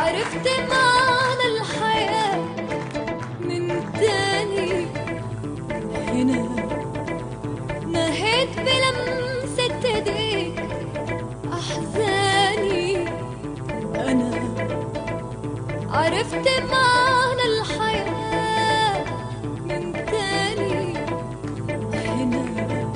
عرفت معنى الحياة من تاني هنا نهيت بلمسة ايديك أحزاني أنا عرفت معنى الحياة من تاني هنا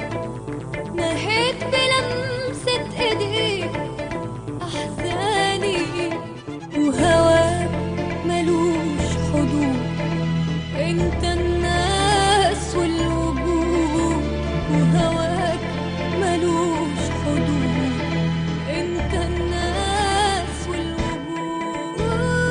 نهيت بلمسة ايديك أحزاني وهواك ملوش حدود انت الناس والوجود وهواك ملوش حدود انت الناس والوجود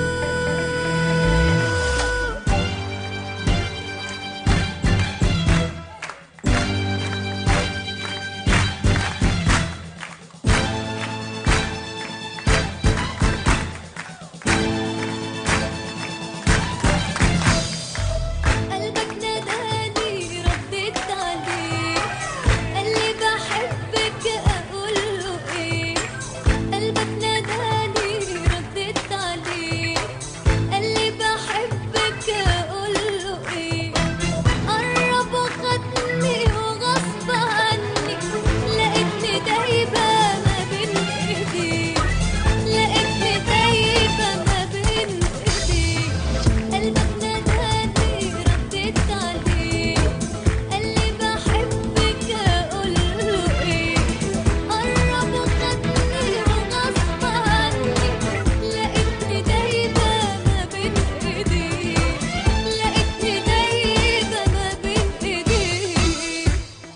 قلبك ناداني رديت عليه قال لي بحبك اقول له ايه قلبك ناداني رديت عليه قال لي بحبك اقول له ايه قرب وخدني وغصب عني لقيتني دايبه ما بين ايديك لقيتني دايبه ما بين ايديك قلبك ناداني رديت عليه قال لي بحبك اقول له ايه قرب وخدني وغصب عني لقيتني دايبه ما بين ايديك لقيتني دايبه ما بين ايديك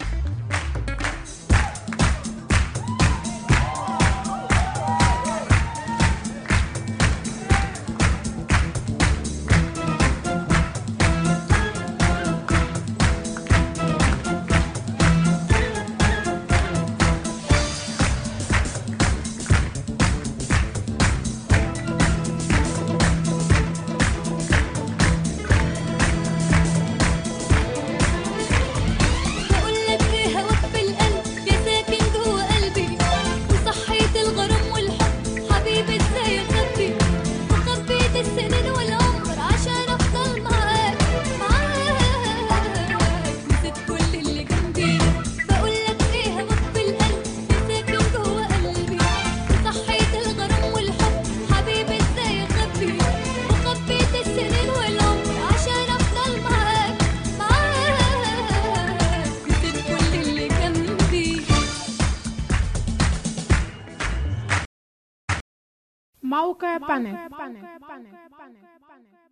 بقول لك ايه هواك بالقلب يا ساكن جوه قلبي وصحيت الغرام والحب حبيبي ازاي اخبي وخبيت السنين والعمر عشان افضل معاك معاك نسيت كل اللي جنبي بقول لك ايه هواك بالقلب يا ساكن جوه قلبي وصحيت الغرام والحب حبيبي ازاي اخبي وخبيت السنين والعمر عشان افضل معاك معاك نسيت كل اللي جنبي موقع بانل